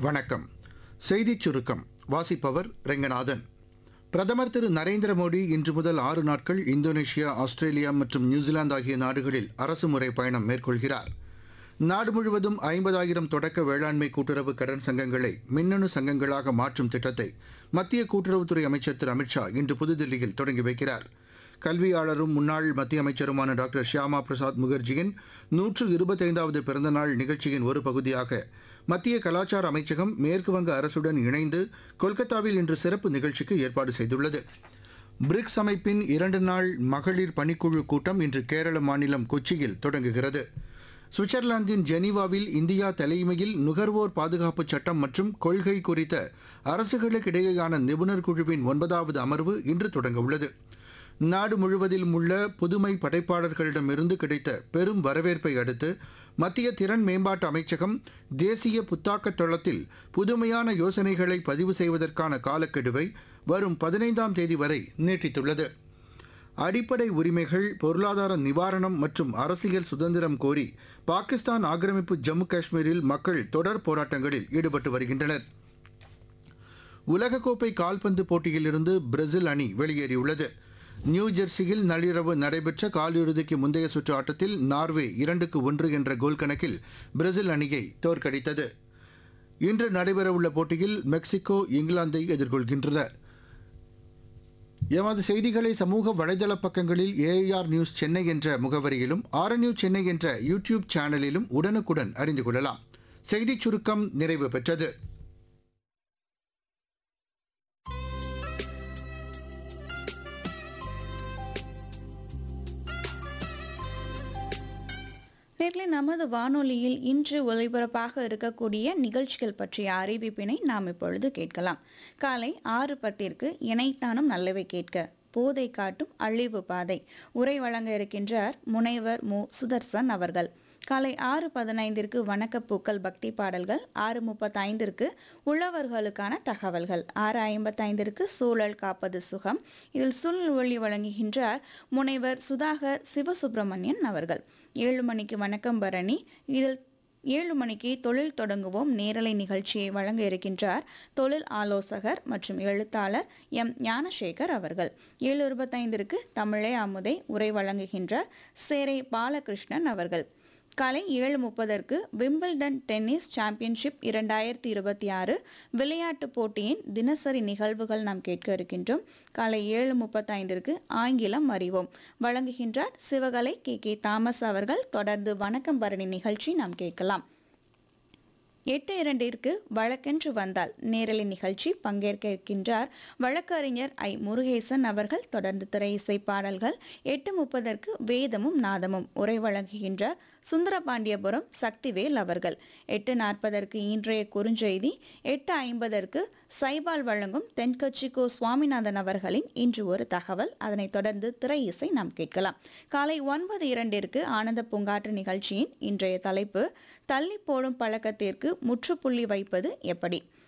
வணக்கம் செய்திச் சுருக்கம் வாசிப்பவர் ரெங்கநாதன் பிரதமர் திரு நரேந்திர மோடி இன்று முதல் ஆறு நாட்கள் இந்தோனேஷியா ஆஸ்திரேலியா மற்றும் நியூசிலாந்து ஆகிய நாடுகளில் அரசுமுறை பயணம் மேற்கொள்கிறார் நாடு முழுவதும் ஐம்பதாயிரம் தொடக்க வேளாண்மை கூட்டுறவு கடன் சங்கங்களை மின்னணு சங்கங்களாக மாற்றும் திட்டத்தை மத்திய கூட்டுறவுத்துறை அமைச்சர் திரு அமித்ஷா இன்று புதுதில்லியில் தொடங்கி வைக்கிறார் கல்வியாளரும் முன்னாள் மத்திய அமைச்சருமான டாக்டர் ஷியாமா பிரசாத் முகர்ஜியின் நூற்று இருபத்தைந்தாவது பிறந்தநாள் நிகழ்ச்சியின் ஒரு பகுதியாக மத்திய கலாச்சார அமைச்சகம் மேற்குவங்க அரசுடன் இணைந்து கொல்கத்தாவில் இன்று சிறப்பு நிகழ்ச்சிக்கு ஏற்பாடு செய்துள்ளது பிரிக்ஸ் அமைப்பின் இரண்டு நாள் மகளிர் பணிக்குழு கூட்டம் இன்று கேரள மாநிலம் கொச்சியில் தொடங்குகிறது சுவிட்சர்லாந்தின் ஜெனீவாவில் இந்தியா தலைமையில் நுகர்வோர் பாதுகாப்பு சட்டம் மற்றும் கொள்கை குறித்த அரசுகளுக்கிடையேயான நிபுணர் குழுவின் ஒன்பதாவது அமர்வு இன்று தொடங்க உள்ளது நாடு முழுவதிலும் உள்ள புதுமை படைப்பாளர்களிடமிருந்து கிடைத்த பெரும் வரவேற்பை அடுத்து மத்திய திறன் மேம்பாட்டு அமைச்சகம் தேசிய புத்தாக்க தளத்தில் புதுமையான யோசனைகளை பதிவு செய்வதற்கான காலக்கெடுவை வரும் பதினைந்தாம் தேதி வரை நீட்டித்துள்ளது அடிப்படை உரிமைகள் பொருளாதார நிவாரணம் மற்றும் அரசியல் சுதந்திரம் கோரி பாகிஸ்தான் ஆக்கிரமிப்பு ஜம்மு காஷ்மீரில் மக்கள் தொடர் போராட்டங்களில் ஈடுபட்டு வருகின்றனர் உலகக்கோப்பை கால்பந்து போட்டியிலிருந்து பிரேசில் அணி வெளியேறியுள்ளது நியூ ஜெர்சியில் நள்ளிரவு நடைபெற்ற காலிறுதிக்கு முந்தைய சுற்று ஆட்டத்தில் நார்வே இரண்டுக்கு ஒன்று என்ற கோல் கணக்கில் பிரேசில் அணியை தோற்கடித்தது இன்று நடைபெறவுள்ள போட்டியில் மெக்சிகோ இங்கிலாந்தை எதிர்கொள்கின்றன எமது செய்திகளை சமூக வலைதள பக்கங்களில் ஏஐஆர் நியூஸ் சென்னை என்ற முகவரியிலும் ஆர் நியூஸ் சென்னை என்ற யூடியூப் சேனலிலும் உடனுக்குடன் அறிந்து கொள்ளலாம் செய்திச் சுருக்கம் நிறைவு பெற்றது நேர்களை நமது வானொலியில் இன்று ஒலிபரப்பாக இருக்கக்கூடிய நிகழ்ச்சிகள் பற்றிய அறிவிப்பினை நாம் இப்பொழுது கேட்கலாம் காலை ஆறு பத்திற்கு இணைத்தானும் நல்லவை கேட்க போதை காட்டும் அழிவு பாதை உரை வழங்க இருக்கின்றார் முனைவர் மு சுதர்சன் அவர்கள் காலை ஆறு பதினைந்திற்கு வணக்கப்பூக்கள் பக்தி பாடல்கள் ஆறு முப்பத்தைந்திற்கு உழவர்களுக்கான தகவல்கள் ஆறு ஐம்பத்தைந்திற்கு சூழல் காப்பது சுகம் இதில் சுல் ஒளி வழங்குகின்றார் முனைவர் சுதாகர் சிவசுப்பிரமணியன் அவர்கள் ஏழு மணிக்கு வணக்கம் பரணி இதில் ஏழு மணிக்கு தொழில் தொடங்குவோம் நேரலை நிகழ்ச்சியை வழங்க இருக்கின்றார் தொழில் ஆலோசகர் மற்றும் எழுத்தாளர் எம் ஞானசேகர் அவர்கள் ஏழு இருபத்தைந்திற்கு தமிழே அமுதை உரை வழங்குகின்றார் சேரை பாலகிருஷ்ணன் அவர்கள் காலை ஏழு முப்பதற்கு விம்பிள்டன் டென்னிஸ் சாம்பியன்ஷிப் இரண்டாயிரத்தி இருபத்தி ஆறு விளையாட்டுப் போட்டியின் தினசரி நிகழ்வுகள் நாம் கேட்க இருக்கின்றோம் காலை ஏழு முப்பத்தைந்திற்கு ஆங்கிலம் அறிவோம் வழங்குகின்றார் சிவகலை கே கே தாமஸ் அவர்கள் தொடர்ந்து வணக்கம் பரணி நிகழ்ச்சி நாம் கேட்கலாம் எட்டு இரண்டிற்கு வழக்கென்று வந்தால் நேரலை நிகழ்ச்சி பங்கேற்க இருக்கின்றார் வழக்கறிஞர் ஐ முருகேசன் அவர்கள் தொடர்ந்து திரை இசை பாடல்கள் எட்டு முப்பதற்கு வேதமும் நாதமும் உரை வழங்குகின்றார் சுந்தரபாண்டியபுரம் சக்திவேல் அவர்கள் எட்டு நாற்பதற்கு இன்றைய குறுஞ்செய்தி எட்டு ஐம்பதற்கு சைபால் வழங்கும் தென்கட்சிக்கோ சுவாமிநாதன் அவர்களின் இன்று ஒரு தகவல் அதனைத் தொடர்ந்து திரை இசை நாம் கேட்கலாம் காலை ஒன்பது இரண்டிற்கு ஆனந்த பூங்காற்று நிகழ்ச்சியின் இன்றைய தலைப்பு தள்ளி போடும் பழக்கத்திற்கு முற்றுப்புள்ளி வைப்பது எப்படி